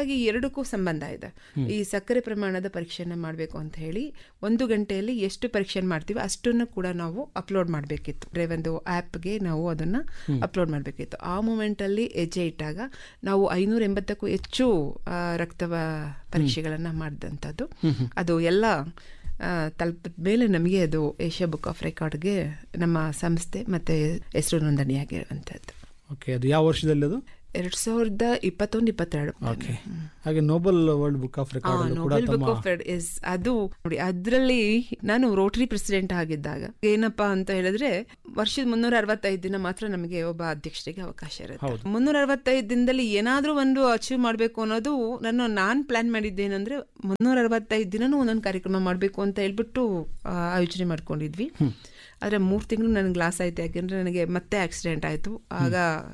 [SPEAKER 1] ಎರಡಕ್ಕೂ ಸಂಬಂಧ ಇದೆ ಈ ಸಕ್ಕರೆ ಪ್ರಮಾಣದ ಪರೀಕ್ಷೆನ ಮಾಡಬೇಕು ಅಂತ ಹೇಳಿ ಒಂದು ಗಂಟೆಯಲ್ಲಿ ಎಷ್ಟು ಪರೀಕ್ಷೆ ಮಾಡ್ತೀವಿ ಅಷ್ಟನ್ನು ಕೂಡ ನಾವು ಅಪ್ಲೋಡ್ ಮಾಡಬೇಕಿತ್ತು ಅಂದ್ರೆ ಒಂದು ಆ್ಯಪ್ಗೆ ನಾವು ಅದನ್ನು ಅಪ್ಲೋಡ್ ಮಾಡಬೇಕಿತ್ತು ಆ ಮೂಮೆಂಟಲ್ಲಿ ಹೆಜ್ಜೆ ಇಟ್ಟಾಗ ನಾವು ಐನೂರ ಎಂಬತ್ತಕ್ಕೂ ಹೆಚ್ಚು ಆ, ರಕ್ತವ ಪರೀಕ್ಷೆಗಳನ್ನು ಮಾಡಿದಂಥದ್ದು ಅದು ಎಲ್ಲ ತಲುಪಿದ ಮೇಲೆ ನಮಗೆ ಅದು ಏಷ್ಯಾ ಬುಕ್ ಆಫ್ ರೆಕಾರ್ಡ್ಗೆ ನಮ್ಮ ಸಂಸ್ಥೆ ಮತ್ತು ಹೆಸರು ನೋಂದಣಿಯಾಗಿರುವಂಥದ್ದು
[SPEAKER 2] ಓಕೆ ಅದು ಯಾವ ವರ್ಷದಲ್ಲಿ ಅದು
[SPEAKER 1] ಎರಡು ಸಾವಿರದ ಇಪ್ಪತ್ತೊಂದು ಇಪ್ಪತ್ತೆರಡು
[SPEAKER 2] ಓಕೆ ಹಾಗೆ noble world book of record ಅಲ್ಲೂ ಕೂಡ
[SPEAKER 1] ನೋಬೆಲ್ ಬುಕ್
[SPEAKER 2] ತಮ್ಮ
[SPEAKER 1] ಆಫ್ ಇಸ್ ಅದು ನೋಡಿ ಅದರಲ್ಲಿ ನಾನು ರೋಟರಿ ಪ್ರೆಸಿಡೆಂಟ್ ಆಗಿದ್ದಾಗ ಏನಪ್ಪಾ ಅಂತ ಹೇಳಿದ್ರೆ ವರ್ಷದ ಮುನ್ನೂರ ಅರವತ್ತೈದು ದಿನ ಮಾತ್ರ ನಮಗೆ ಒಬ್ಬ ಅಧ್ಯಕ್ಷರಿಗೆ ಅವಕಾಶ ಇರುತ್ತೆ ಮುನ್ನೂರ ಅರವತ್ತೈದು ದಿನದಲ್ಲಿ ಏನಾದ್ರೂ ಒಂದು ಅಚೀವ್ ಮಾಡಬೇಕು ಅನ್ನೋದು ನನ್ನ ನಾನ್ ಪ್ಲಾನ್ ಮಾಡಿದ್ದೇನೆಂದ್ರೆ ಮುನ್ನೂರ ಅರವತ್ತೈದು ದಿನನೂ ಒಂದೊಂದು ಕಾರ್ಯಕ್ರಮ ಮಾಡಬೇಕು ಅಂತ ಹೇಳ್ಬಿಟ್ಟು ಆ, ಆಯೋಜನೆ ಮಾಡ್ಕೊಂಡಿದ್ವಿ ಆದರೆ ಮೂರು ತಿಂಗಳು ನನಗೆ ಲಾಸ್ ಆಯ್ತು ಯಾಕೆಂದ್ರೆ ನನಗೆ ಮತ್ತೆ ಆಕ್ಸಿಡೆಂಟ್ ಆಯಿತು ಆಗ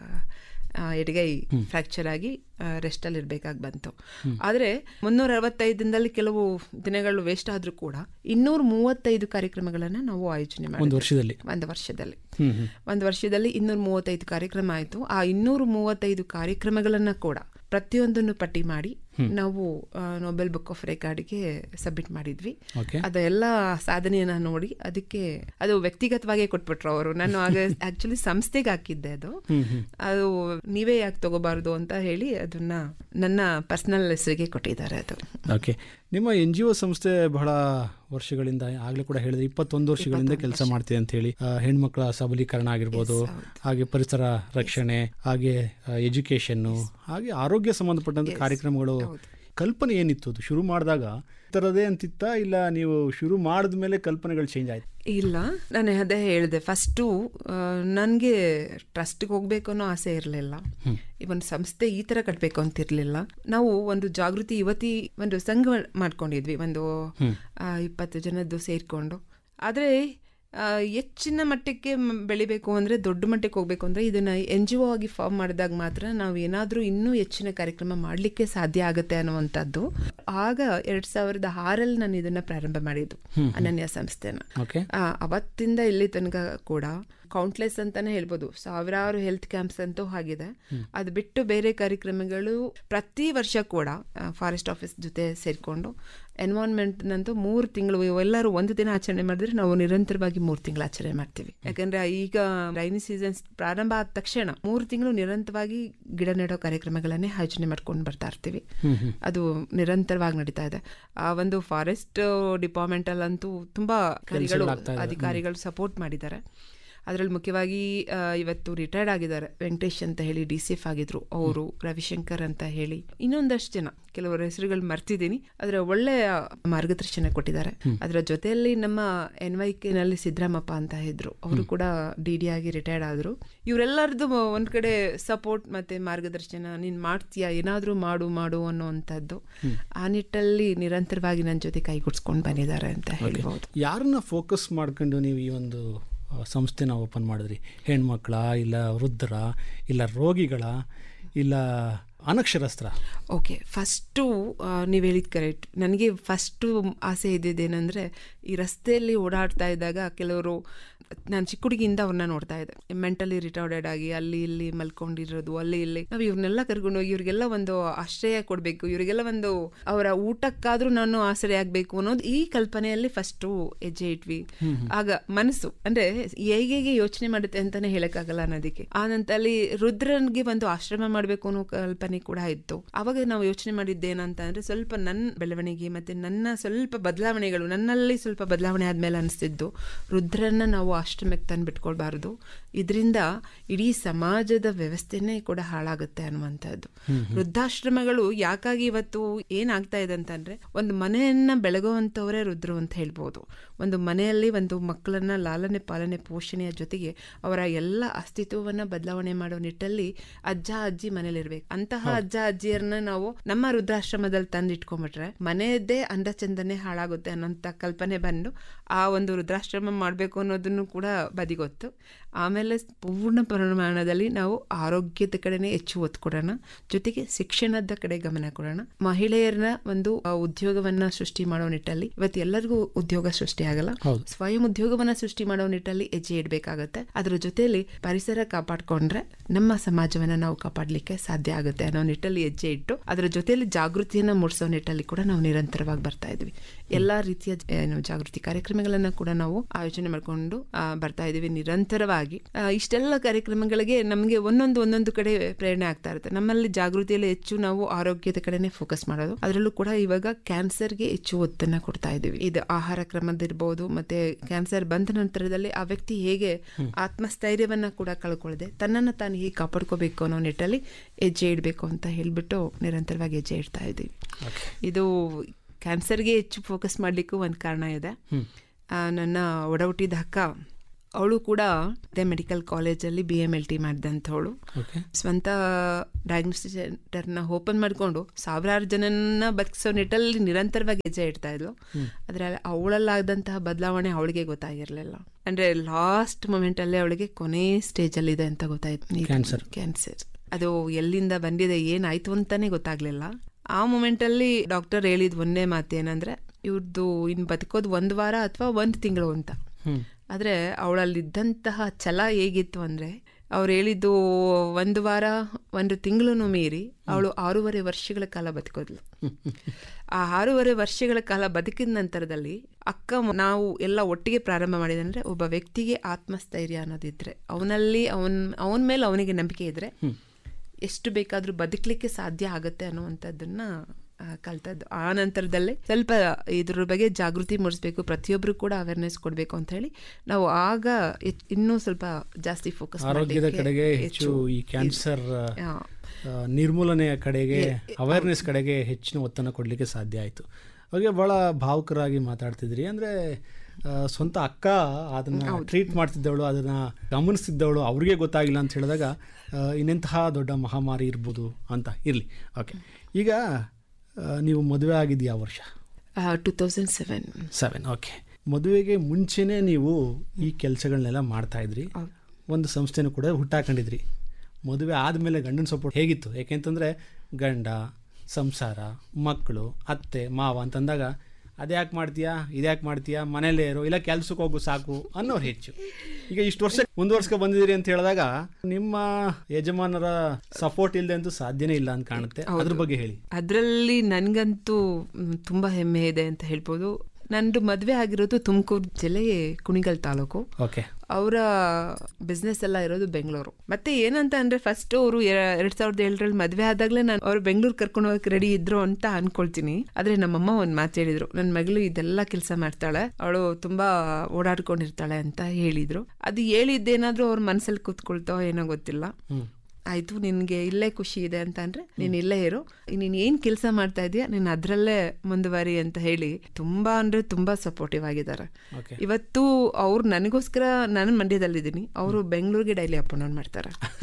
[SPEAKER 1] ಆ, ಎಡಗೈ ಫ್ರ್ಯಾಕ್ಚರ್ ಆಗಿ ರೆಸ್ಟಲ್ಲಿ ಇರಬೇಕಾಗಿ ಬಂತು ಆದರೆ ಮುನ್ನೂರ ಅರವತ್ತೈದು ದಿನದಲ್ಲಿ ಕೆಲವು ದಿನಗಳು ವೇಸ್ಟ್ ಆದರೂ ಕೂಡ ಇನ್ನೂರ ಮೂವತ್ತೈದು ಕಾರ್ಯಕ್ರಮಗಳನ್ನು ನಾವು ಆಯೋಜನೆ
[SPEAKER 2] ಒಂದು
[SPEAKER 1] ಮಾಡಿದ್ವಿ
[SPEAKER 2] ವರ್ಷದಲ್ಲಿ
[SPEAKER 1] ಒಂದು ವರ್ಷದಲ್ಲಿ
[SPEAKER 2] ಹ್ಮ್ ಹ್ಮ್
[SPEAKER 1] ಒಂದು ವರ್ಷದಲ್ಲಿ ಇನ್ನೂರ ಮೂವತ್ತೈದು ಕಾರ್ಯಕ್ರಮ ಆಯಿತು ಆ ಇನ್ನೂರ ಮೂವತ್ತೈದು ಕಾರ್ಯಕ್ರಮಗಳನ್ನು ಕೂಡ ಪ್ರತಿಯೊಂದನ್ನು ಪಟ್ಟಿ ಮಾಡಿ ನಾವು ಆ, ನೊಬೆಲ್ ಬುಕ್ ಆಫ್ ರೆಕಾರ್ಡ್ಗೆ ಸಬ್ಮಿಟ್ ಮಾಡಿದ್ವಿ
[SPEAKER 2] ಓಕೆ
[SPEAKER 1] ಅದೆಲ್ಲ ಸಾಧನೆಯನ್ನ ನೋಡಿ ಅದಕ್ಕೆ ಅದು ವ್ಯಕ್ತಿಗತವಾಗೇ ಕೊಟ್ಬಿಟ್ರು ಅವರು ನಾನು ಆಗ ಆಕ್ಚುಲಿ ಸಂಸ್ಥೆಗೆ ಹಾಕಿದ್ದೆ ಅದು
[SPEAKER 2] ಹ್ಮ್ ಹ್ಮ್
[SPEAKER 1] ಅದು ನೀವೇ ಯಾಕೆ ತಗೋಬಾರ್ದು ಅಂತ ಹೇಳಿ ಅದನ್ನ ನನ್ನ ಪರ್ಸನಲ್ ಹೆಸರಿಗೆ ಕೊಟ್ಟಿದ್ದಾರೆ ಅದು
[SPEAKER 2] ಓಕೆ ನಿಮ್ಮ ಎನ್ ಜಿ ಒ ಸಂಸ್ಥೆ ಬಹಳ ವರ್ಷಗಳಿಂದ ಆಗಲೇ ಕೂಡ ಹೇಳಿದ್ರೆ ಇಪ್ಪತ್ತೊಂದು ವರ್ಷಗಳಿಂದ ಕೆಲಸ ಮಾಡ್ತಿದೆ ಅಂತ ಹೇಳಿ ಆ, ಹೆಣ್ಮಕ್ಳ ಸಬಲೀಕರಣ ಆಗಿರ್ಬೋದು ಹಾಗೆ ಪರಿಸರ ರಕ್ಷಣೆ ಹಾಗೆ ಎಜುಕೇಶನ್ನು ಹಾಗೆ ಆರೋಗ್ಯ ಸಂಬಂಧಪಟ್ಟಂತ ಕಾರ್ಯಕ್ರಮಗಳು ಕಲ್ಪನೆ ಏನಿತ್ತು ಅದು ಶುರು ಮಾಡಿದಾಗ ಥರದೇ ಅಂತಿತ್ತ ಇಲ್ಲ ನೀವು ಶುರು ಮಾಡಿದ ಮೇಲೆ ಕಲ್ಪನೆಗಳು ಚೇಂಜ್ ಆಯ್ತು
[SPEAKER 1] ಇಲ್ಲ ನಾನು ಅದೇ ಹೇಳಿದೆ ಫಸ್ಟು ನನಗೆ ಟ್ರಸ್ಟ್ಗೆ ಹೋಗ್ಬೇಕು ಅನ್ನೋ ಆಸೆ ಇರಲಿಲ್ಲ ಈ ಒಂದು ಸಂಸ್ಥೆ ಈ ಥರ ಕಟ್ಟಬೇಕು ಅಂತ ಇರಲಿಲ್ಲ ನಾವು ಒಂದು ಜಾಗೃತಿ ಯುವತಿ ಒಂದು ಸಂಘ ಮಾಡ್ಕೊಂಡಿದ್ವಿ ಒಂದು ಆ, ಇಪ್ಪತ್ತು ಜನದ್ದು ಸೇರಿಕೊಂಡು ಆದರೆ ಹೆಚ್ಚಿನ ಮಟ್ಟಕ್ಕೆ ಮ್- ಬೆಳಿಬೇಕು ಅಂದರೆ ದೊಡ್ಡ ಮಟ್ಟಕ್ಕೆ ಹೋಗಬೇಕು ಅಂದರೆ ಇದನ್ನು ಎನ್ ಜಿ ಒ ಆಗಿ ಫಾರ್ಮ್ ಮಾಡಿದಾಗ ಮಾತ್ರ ನಾವು ಏನಾದರೂ ಇನ್ನೂ ಹೆಚ್ಚಿನ ಕಾರ್ಯಕ್ರಮ ಮಾಡಲಿಕ್ಕೆ ಸಾಧ್ಯ ಆಗುತ್ತೆ ಅನ್ನುವಂಥದ್ದು ಆಗ ಎರಡು ಸಾವಿರದ ಆರಲ್ಲಿ ನಾನು ಇದನ್ನು ಪ್ರಾರಂಭ ಮಾಡಿದ್ದು ಅನನ್ಯ ಸಂಸ್ಥೆನ
[SPEAKER 2] ಓಕೆ
[SPEAKER 1] ಆ, ಅವತ್ತಿಂದ ಇಲ್ಲಿ ತನಕ ಕೂಡ ಕೌಂಟ್ಲೆಸ್ ಅಂತಾನೆ ಹೇಳ್ಬೋದು ಸಾವಿರಾರು ಹೆಲ್ತ್ ಕ್ಯಾಂಪ್ಸ್ ಅಂತೂ ಆಗಿದೆ ಅದು ಬಿಟ್ಟು ಬೇರೆ ಕಾರ್ಯಕ್ರಮಗಳು ಪ್ರತಿ ವರ್ಷ ಕೂಡ ಫಾರೆಸ್ಟ್ ಆಫೀಸ್ ಜೊತೆ ಸೇರಿಕೊಂಡು ಎನ್ವೈರ್ನ್ಮೆಂಟ್ನಂತೂ ಮೂರು ತಿಂಗಳು ಎಲ್ಲರೂ ಒಂದು ದಿನ ಆಚರಣೆ ಮಾಡಿದ್ರೆ ನಾವು ನಿರಂತರವಾಗಿ ಮೂರು ತಿಂಗಳು ಆಚರಣೆ ಮಾಡ್ತೀವಿ ಯಾಕಂದ್ರೆ ಈಗ ರೈನಿ ಸೀಸನ್ಸ್ ಪ್ರಾರಂಭ ಆದ ತಕ್ಷಣ ಮೂರು ತಿಂಗಳು ನಿರಂತರವಾಗಿ ಗಿಡ ನೆಡೋ ಕಾರ್ಯಕ್ರಮಗಳನ್ನೇ ಆಯೋಜನೆ ಮಾಡ್ಕೊಂಡು ಬರ್ತಾ ಇರ್ತೀವಿ ಅದು ನಿರಂತರವಾಗಿ ನಡೀತಾ ಇದೆ ಆ ಒಂದು ಫಾರೆಸ್ಟ್ ಡಿಪಾರ್ಟ್ಮೆಂಟ್ ಅಲ್ಲಂತೂ ತುಂಬಾ ಅಧಿಕಾರಿಗಳು ಅಧಿಕಾರಿಗಳು ಸಪೋರ್ಟ್ ಮಾಡಿದ್ದಾರೆ ಅದರಲ್ಲಿ ಮುಖ್ಯವಾಗಿ ಆ, ಇವತ್ತು ರಿಟೈರ್ಡ್ ಆಗಿದ್ದಾರೆ ವೆಂಕಟೇಶ್ ಅಂತ ಹೇಳಿ ಡಿ ಸಿ ಎಫ್ ಆಗಿದ್ರು ಅವರು ರವಿಶಂಕರ್ ಅಂತ ಹೇಳಿ ಇನ್ನೊಂದಷ್ಟು ಜನ ಕೆಲವರ ಹೆಸರುಗಳು ಮರ್ತಿದ್ದೀನಿ ಅದರ ಒಳ್ಳೆಯ ಮಾರ್ಗದರ್ಶನ ಕೊಟ್ಟಿದ್ದಾರೆ ಅದರ ಜೊತೆಯಲ್ಲಿ ನಮ್ಮ ಎನ್ ವೈ ನಲ್ಲಿ ಸಿದ್ದರಾಮಪ್ಪ ಅಂತ ಇದ್ರು ಅವರು ಕೂಡ ಡಿ ಡಿ ಆಗಿ ರಿಟೈರ್ಡ್ ಆದರು ಇವರೆಲ್ಲರದು ಒಂದ್ ಕಡೆ ಸಪೋರ್ಟ್ ಮತ್ತೆ ಮಾರ್ಗದರ್ಶನ ನೀನ್ ಮಾಡ್ತೀಯಾ ಏನಾದ್ರೂ ಮಾಡು ಮಾಡು ಅನ್ನುವಂಥದ್ದು ಆ ನಿಟ್ಟಲ್ಲಿ ನಿರಂತರವಾಗಿ ನನ್ನ ಜೊತೆ ಕೈಗೂಡ್ಸ್ಕೊಂಡು ಬಂದಿದ್ದಾರೆ ಅಂತ ಹೇಳ್ಬೋದು
[SPEAKER 2] ಯಾರನ್ನ ಫೋಕಸ್ ಮಾಡ್ಕೊಂಡು ನೀವು ಈ ಒಂದು ಆ, ಸಂಸ್ಥೆನ ಓಪನ್ ಮಾಡಿದ್ರಿ ಹೆಣ್ಮಕ್ಳ ಇಲ್ಲ ವೃದ್ಧರ ಇಲ್ಲ ರೋಗಿಗಳ ಇಲ್ಲ ಅನಕ್ಷರಸ್ತ್ರ
[SPEAKER 1] ಓಕೆ ಫಸ್ಟು ನೀವು ಹೇಳಿದ ಕರೆಕ್ಟ್ ನನಗೆ ಫಸ್ಟು ಆಸೆ ಇದ್ದಿದ್ದೇನೆಂದರೆ ಈ ರಸ್ತೆಯಲ್ಲಿ ಓಡಾಡ್ತಾ ಇದ್ದಾಗ ಕೆಲವರು ನಾನು ಚಿಕ್ಕ ಹುಡುಗಿಯಿಂದ ಅವ್ರನ್ನ ನೋಡ್ತಾ ಇದ್ದೆ ಮೆಂಟಲಿ ರಿಟೈರ್ಡೆಡ್ ಆಗಿ ಅಲ್ಲಿ ಇಲ್ಲಿ ಮಲ್ಕೊಂಡಿರೋದು ಅಲ್ಲಿ ಇಲ್ಲಿ ನಾವು ಇವ್ರನ್ನೆಲ್ಲ ಕರ್ಕೊಂಡು ಹೋಗಿ ಇವ್ರಿಗೆಲ್ಲ ಒಂದು ಆಶ್ರಯ ಕೊಡಬೇಕು ಇವರಿಗೆಲ್ಲ ಒಂದು ಅವರ ಊಟಕ್ಕಾದ್ರೂ ನಾನು ಆಶ್ರಯ ಆಗಬೇಕು ಅನ್ನೋದು ಈ ಕಲ್ಪನೆಯಲ್ಲಿ ಫಸ್ಟು ಹೆಜ್ಜೆ ಇಟ್ವಿ ಆಗ ಮನಸ್ಸು ಅಂದ್ರೆ ಹೇಗೆ ಹೇಗೆ ಯೋಚನೆ ಮಾಡುತ್ತೆ ಅಂತಾನೆ ಹೇಳಕ್ಕಾಗಲ್ಲ ಅನ್ನೋದಕ್ಕೆ ಆ ನಂತರಲ್ಲಿ ರುದ್ರನ್ಗೆ ಒಂದು ಆಶ್ರಮ ಮಾಡಬೇಕು ಅನ್ನೋ ಕಲ್ಪನೆ ಕೂಡ ಇತ್ತು ಅವಾಗ ನಾವು ಯೋಚನೆ ಮಾಡಿದ್ದೇನಂತ ಅಂದ್ರೆ ಸ್ವಲ್ಪ ನನ್ನ ಬೆಳವಣಿಗೆ ಮತ್ತೆ ನನ್ನ ಸ್ವಲ್ಪ ಬದಲಾವಣೆಗಳು ನನ್ನಲ್ಲಿ ಸ್ವಲ್ಪ ಬದಲಾವಣೆ ಆದ್ಮೇಲೆ ಅನಿಸ್ತಿದ್ದು ರುದ್ರನ್ನ ನಾವು ಆಶ್ರಮಕ್ಕೆ ತಂದು ಬಿಟ್ಕೊಳ್ಬಾರ್ದು ಇದರಿಂದ ಇಡೀ ಸಮಾಜದ ವ್ಯವಸ್ಥೆನೇ ಕೂಡ ಹಾಳಾಗುತ್ತೆ ಅನ್ನುವಂಥದ್ದು ವೃದ್ಧಾಶ್ರಮಗಳು ಯಾಕಾಗಿ ಇವತ್ತು ಏನಾಗ್ತಾ ಇದೆ ಅಂತಂದ್ರೆ ಒಂದು ಮನೆಯನ್ನ ಬೆಳಗುವಂಥವರೇ ರುದ್ರು ಅಂತ ಹೇಳ್ಬೋದು ಒಂದು ಮನೆಯಲ್ಲಿ ಒಂದು ಮಕ್ಕಳನ್ನ ಲಾಲನೆ ಪಾಲನೆ ಪೋಷಣೆಯ ಜೊತೆಗೆ ಅವರ ಎಲ್ಲ ಅಸ್ತಿತ್ವವನ್ನ ಬದಲಾವಣೆ ಮಾಡೋ ನಿಟ್ಟಲ್ಲಿ ಅಜ್ಜ ಅಜ್ಜಿ ಮನೇಲಿರ್ಬೇಕು ಅಂತಹ ಅಜ್ಜ ಅಜ್ಜಿಯರನ್ನ ನಾವು ನಮ್ಮ ವೃದ್ಧಾಶ್ರಮದಲ್ಲಿ ತಂದು ಇಟ್ಕೊಂಡ್ಬಿಟ್ರೆ ಮನೆಯದ್ದೇ ಅಂದ ಚಂದನೆ ಹಾಳಾಗುತ್ತೆ ಅನ್ನೋಂಥ ಕಲ್ಪನೆ ಬಂದು ಆ ಒಂದು ವೃದ್ಧಾಶ್ರಮ ಮಾಡಬೇಕು ಅನ್ನೋದನ್ನು ಕೂಡ ಬದಿಗೊತ್ತು ಆಮೇಲೆ ಪೂರ್ಣ ಪ್ರಮಾಣದಲ್ಲಿ ನಾವು ಆರೋಗ್ಯದ ಕಡೆನೆ ಹೆಚ್ಚು ಒತ್ತು ಕೊಡೋಣ ಜೊತೆಗೆ ಶಿಕ್ಷಣದ ಕಡೆ ಗಮನ ಕೊಡೋಣ ಮಹಿಳೆಯರನ್ನ ಒಂದು ಆ, ಉದ್ಯೋಗವನ್ನ ಸೃಷ್ಟಿ ಮಾಡೋ ನಿಟ್ಟಲ್ಲಿ ಇವತ್ತು ಎಲ್ಲರಿಗೂ ಉದ್ಯೋಗ ಸೃಷ್ಟಿ ಆಗಲ್ಲ ಸ್ವಯಂ ಉದ್ಯೋಗವನ್ನ ಸೃಷ್ಟಿ ಮಾಡೋ ನಿಟ್ಟಲ್ಲಿ ಹೆಜ್ಜೆ ಇಡಬೇಕಾಗತ್ತೆ ಅದ್ರ ಜೊತೆಯಲ್ಲಿ ಪರಿಸರ ಕಾಪಾಡ್ಕೊಂಡ್ರೆ ನಮ್ಮ ಸಮಾಜವನ್ನ ನಾವು ಕಾಪಾಡಲಿಕ್ಕೆ ಸಾಧ್ಯ ಆಗುತ್ತೆ ಅನ್ನೋ ನಿಟ್ಟಲ್ಲಿ ಹೆಜ್ಜೆ ಇಟ್ಟು ಅದರ ಜೊತೆಯಲ್ಲಿ ಜಾಗೃತಿಯನ್ನ ಮೂಡಿಸೋ ನಿಟ್ಟಲ್ಲಿ ಕೂಡ ನಾವು ನಿರಂತರವಾಗಿ ಬರ್ತಾ ಇದ್ವಿ ಎಲ್ಲಾ ರೀತಿಯ ಏನು ಜಾಗೃತಿ ಕಾರ್ಯಕ್ರಮಗಳನ್ನ ಕೂಡ ನಾವು ಆಯೋಜನೆ ಮಾಡ್ಕೊಂಡು ಆ, ಬರ್ತಾ ಇದೀವಿ ನಿರಂತರವಾಗಿ ಆ, ಇಷ್ಟೆಲ್ಲ ಕಾರ್ಯಕ್ರಮಗಳಿಗೆ ನಮಗೆ ಒಂದೊಂದು ಒಂದೊಂದು ಕಡೆ ಪ್ರೇರಣೆ ಆಗ್ತಾ ಇರುತ್ತೆ ನಮ್ಮಲ್ಲಿ ಜಾಗೃತಿಯಲ್ಲಿ ಹೆಚ್ಚು ನಾವು ಆರೋಗ್ಯದ ಕಡೆನೆ ಫೋಕಸ್ ಮಾಡೋದು ಅದರಲ್ಲೂ ಕೂಡ ಇವಾಗ ಕ್ಯಾನ್ಸರ್ಗೆ ಹೆಚ್ಚು ಒತ್ತನ್ನ ಕೊಡ್ತಾ ಇದೀವಿ ಇದು ಆಹಾರ ಕ್ರಮದಿರ್ಬೋದು ಮತ್ತೆ ಕ್ಯಾನ್ಸರ್ ಬಂದ ನಂತರದಲ್ಲಿ ಆ ವ್ಯಕ್ತಿ ಹೇಗೆ ಆತ್ಮಸ್ಥೈರ್ಯವನ್ನ ಕೂಡ ಕಳ್ಕೊಳ್ಳದೆ ತನ್ನನ್ನು ತಾನು ಹೇಗೆ ಕಾಪಾಡ್ಕೋಬೇಕು ಅನ್ನೋ ನಿಟ್ಟಲ್ಲಿ ಹೆಜ್ಜೆ ಇಡಬೇಕು ಅಂತ ಹೇಳ್ಬಿಟ್ಟು ನಿರಂತರವಾಗಿ ಹೆಜ್ಜೆ ಇಡ್ತಾ ಇದ್ದೀವಿ ಇದು ಕ್ಯಾನ್ಸರ್ಗೆ ಹೆಚ್ಚು ಫೋಕಸ್ ಮಾಡಲಿಕ್ಕೂ ಒಂದು ಕಾರಣ ಇದೆ ಆ, ನನ್ನ ಒಡ ಹುಟ್ಟಿದ ಅಕ್ಕ ಅವಳು ಕೂಡ ಅದೇ ಮೆಡಿಕಲ್ ಕಾಲೇಜಲ್ಲಿ ಬಿ ಎಮ್ ಎಲ್ ಟಿ ಮಾಡಿದಂಥವಳು
[SPEAKER 2] ಓಕೆ
[SPEAKER 1] ಸ್ವಂತ ಡಯಾಗ್ನೋಸ್ಟಿಕ್ ಸೆಂಟರ್ನ ಓಪನ್ ಮಾಡಿಕೊಂಡು ಸಾವಿರಾರು ಜನನ ಬದುಕಿಸೋ ನಿಟ್ಟಲ್ಲಿ ನಿರಂತರವಾಗಿ ಹೆಜ್ಜೆ ಇಡ್ತಾ ಇದ್ಲು ಆದರೆ ಅವಳಲ್ಲಾದಂತಹ ಬದಲಾವಣೆ ಅವಳಿಗೆ ಗೊತ್ತಾಗಿರಲಿಲ್ಲ ಅಂದ್ರೆ ಲಾಸ್ಟ್ ಮೂಮೆಂಟಲ್ಲೇ ಅವಳಿಗೆ ಕೊನೆ ಸ್ಟೇಜಲ್ಲಿ ಇದೆ ಅಂತ ಗೊತ್ತಾಯ್ತು
[SPEAKER 2] Cancer.
[SPEAKER 1] ಕ್ಯಾನ್ಸರ್ ಅದು ಎಲ್ಲಿಂದ ಬಂದಿದೆ ಏನಾಯ್ತು ಅಂತಾನೆ ಗೊತ್ತಾಗ್ಲಿಲ್ಲ ಆ ಮೂಮೆಂಟಲ್ಲಿ ಡಾಕ್ಟರ್ ಹೇಳಿದ ಒಂದೇ ಮಾತು ಏನಂದ್ರೆ ಇವ್ರದ್ದು ಇನ್ನು ಬದುಕೋದು ಒಂದು ವಾರ ಅಥವಾ ಒಂದು ತಿಂಗಳು ಅಂತ
[SPEAKER 2] ಹ್ಮ್
[SPEAKER 1] ಆದರೆ ಅವಳಲ್ಲಿದ್ದಂತಹ ಛಲ ಹೇಗಿತ್ತು ಅಂದರೆ ಅವ್ರು ಹೇಳಿದ್ದು ಒಂದು ವಾರ ಒಂದು ತಿಂಗಳು ಮೀರಿ ಅವಳು ಆರೂವರೆ ವರ್ಷಗಳ ಕಾಲ ಬದುಕೋದ್ಲು ಆ ಆರೂವರೆ ವರ್ಷಗಳ ಕಾಲ ಬದುಕಿದ ನಂತರದಲ್ಲಿ ಅಕ್ಕ ಮ- ನಾವು ಎಲ್ಲ ಒಟ್ಟಿಗೆ ಪ್ರಾರಂಭ ಮಾಡಿದಂದ್ರೆ ಒಬ್ಬ ವ್ಯಕ್ತಿಗೆ ಆತ್ಮಸ್ಥೈರ್ಯ ಅನ್ನೋದಿದ್ರೆ ಅವನಲ್ಲಿ ಅವನ್ ಅವನ ಮೇಲೆ ಅವನಿಗೆ ನಂಬಿಕೆ ಇದ್ರೆ ಎಷ್ಟು ಬೇಕಾದ್ರೂ ಬದುಕಲಿಕ್ಕೆ ಸಾಧ್ಯ ಆಗುತ್ತೆ ಅನ್ನುವಂಥದ್ದನ್ನ ಆ, ಕಲ್ತದ್ದು ಆ ನಂತರದಲ್ಲೇ ಸ್ವಲ್ಪ ಇದ್ರ ಬಗ್ಗೆ ಜಾಗೃತಿ ಮೂಡಿಸ್ಬೇಕು ಪ್ರತಿಯೊಬ್ಬರು ಕೂಡ ಅವೇರ್ನೆಸ್ ಕೊಡಬೇಕು ಅಂತ ಹೇಳಿ ನಾವು ಆಗ ಹೆಚ್- ಇನ್ನೂ ಸ್ವಲ್ಪ ಜಾಸ್ತಿ ಫೋಕಸ್
[SPEAKER 2] ಆರೋಗ್ಯದ ಕಡೆಗೆ ಹೆಚ್ಚು ಈ ಕ್ಯಾನ್ಸರ್ ಆ, ನಿರ್ಮೂಲನೆಯ ಕಡೆಗೆ ಅವೇರ್ನೆಸ್ ಕಡೆಗೆ ಹೆಚ್ಚಿನ ಒತ್ತನ್ನು ಕೊಡಲಿಕ್ಕೆ ಸಾಧ್ಯ ಆಯಿತು ಹಾಗೆ ಭಾಳ ಭಾವುಕರಾಗಿ ಮಾತಾಡ್ತಿದ್ರಿ ಅಂದರೆ ಸ್ವಂತ ಅಕ್ಕ ಅದನ್ನು ಟ್ರೀಟ್ ಮಾಡ್ತಿದ್ದವಳು ಅದನ್ನು ಗಮನಿಸ್ತಿದ್ದವಳು ಅವ್ರಿಗೆ ಗೊತ್ತಾಗಿಲ್ಲ ಅಂತ ಹೇಳಿದಾಗ ಆ, ಇನ್ನೆಂತಹ ದೊಡ್ಡ ಮಹಾಮಾರಿ ಇರ್ಬೋದು ಅಂತ ಇರಲಿ ಓಕೆ ಈಗ ಆ, ನೀವು ಮದುವೆ ಆಗಿದ್ದು ಯಾವ ವರ್ಷ
[SPEAKER 1] two thousand seven
[SPEAKER 2] seven okay ಮದುವೆಗೆ ಮುಂಚೆನೇ ನೀವು ಈ ಕೆಲಸಗಳನ್ನೆಲ್ಲ ಮಾಡ್ತಾ ಇದ್ರಿ ಒಂದು ಸಂಸ್ಥೆನೂ ಕೂಡ ಹುಟ್ಟಾಕೊಂಡಿದ್ರಿ ಮದುವೆ ಆದಮೇಲೆ ಗಂಡನ ಸಪೋರ್ಟ್ ಹೇಗಿತ್ತು ಯಾಕೆಂತಂದರೆ ಗಂಡ ಸಂಸಾರ ಮಕ್ಕಳು ಅತ್ತೆ ಮಾವ ಅಂತಂದಾಗ ಅದ್ಯಾಕೆ ಮಾಡ್ತೀಯಾ ಇದ್ಯಾಕೆ ಮಾಡ್ತೀಯಾ ಮನೇಲೇ ಇರೋ ಇಲ್ಲ ಕೆಲ್ಸಕ್ಕೆ ಹೋಗು ಸಾಕು ಅನ್ನೋರು ಹೆಚ್ಚು ಈಗ ಇಷ್ಟು ವರ್ಷ ಮುಂದುವರ್ಸ್ಕೊ ಬಂದಿದ್ದೀರಿ ಅಂತ ಹೇಳಿದಾಗ ನಿಮ್ಮ ಯಜಮಾನರ ಸಪೋರ್ಟ್ ಇಲ್ಲದೆ ಅಂತೂ ಸಾಧ್ಯನೇ ಇಲ್ಲ ಅಂತ ಕಾಣುತ್ತೆ ಅದ್ರ ಬಗ್ಗೆ ಹೇಳಿ
[SPEAKER 1] ಅದರಲ್ಲಿ ನನಗಂತೂ ಮ್, ತುಂಬಾ ಹೆಮ್ಮೆ ಇದೆ ಅಂತ ಹೇಳ್ಬೋದು ನಂದು ಮದುವೆ ಆಗಿರೋದು ತುಮಕೂರು ಜಿಲ್ಲೆ ಕುಣಿಗಲ್ ತಾಲೂಕು
[SPEAKER 2] ಓಕೆ
[SPEAKER 1] ಅವರ ಬಿಸ್ನೆಸ್ ಎಲ್ಲ ಇರೋದು ಬೆಂಗಳೂರು ಮತ್ತೆ ಏನಂತ ಅಂದ್ರೆ ಫಸ್ಟ್ ಅವರು ಎರಡ್ ಸಾವಿರದ ಏಳರಲ್ಲಿ ಮದ್ವೆ ಆದಾಗ್ಲೇ ನಾನು ಅವ್ರು ಬೆಂಗಳೂರು ಕರ್ಕೊಂಡು ಹೋಗಕ್ಕೆ ರೆಡಿ ಇದ್ರು ಅಂತ ಅನ್ಕೊಳ್ತೀನಿ ಆದ್ರೆ ನಮ್ಮಮ್ಮ ಒಂದ್ ಮಾತು ಹೇಳಿದ್ರು ನನ್ನ ಮಗಳು ಇದೆಲ್ಲ ಕೆಲಸ ಮಾಡ್ತಾಳೆ ಅವಳು ತುಂಬಾ ಓಡಾಡ್ಕೊಂಡಿರ್ತಾಳೆ ಅಂತ ಹೇಳಿದ್ರು ಅದು ಹೇಳಿದ್ದೇನಾದ್ರೂ ಅವ್ರ ಮನಸ್ಸಲ್ಲಿ ಕೂತ್ಕೊಳ್ತೋ ಏನೋ ಗೊತ್ತಿಲ್ಲ
[SPEAKER 2] ಹ್ಞೂ
[SPEAKER 1] ಆಯ್ತು ನಿನ್ಗೆ ಇಲ್ಲೇ ಖುಷಿ ಇದೆ ಅಂತ ಅಂದ್ರೆ ನೀನ್ ಇಲ್ಲೇ ಇರು ನೀನ್ ಏನ್ ಕೆಲಸ ಮಾಡ್ತಾ ಇದೀಯ ನೀನ್ ಅದ್ರಲ್ಲೇ ಮುಂದುವರಿ ಅಂತ ಹೇಳಿ ತುಂಬಾ ಅಂದ್ರೆ ತುಂಬಾ ಸಪೋರ್ಟಿವ್ ಆಗಿದ್ದಾರೆ
[SPEAKER 2] ಓಕೆ
[SPEAKER 1] ಇವತ್ತು ಅವ್ರು ನನಗೋಸ್ಕರ ನಾನು ಮಂಡ್ಯದಲ್ಲಿದ್ದೀನಿ ಅವರು ಬೆಂಗಳೂರಿಗೆ ಡೈಲಿ ಅಪ್ ಡೌನ್ ಮಾಡ್ತಾರೆ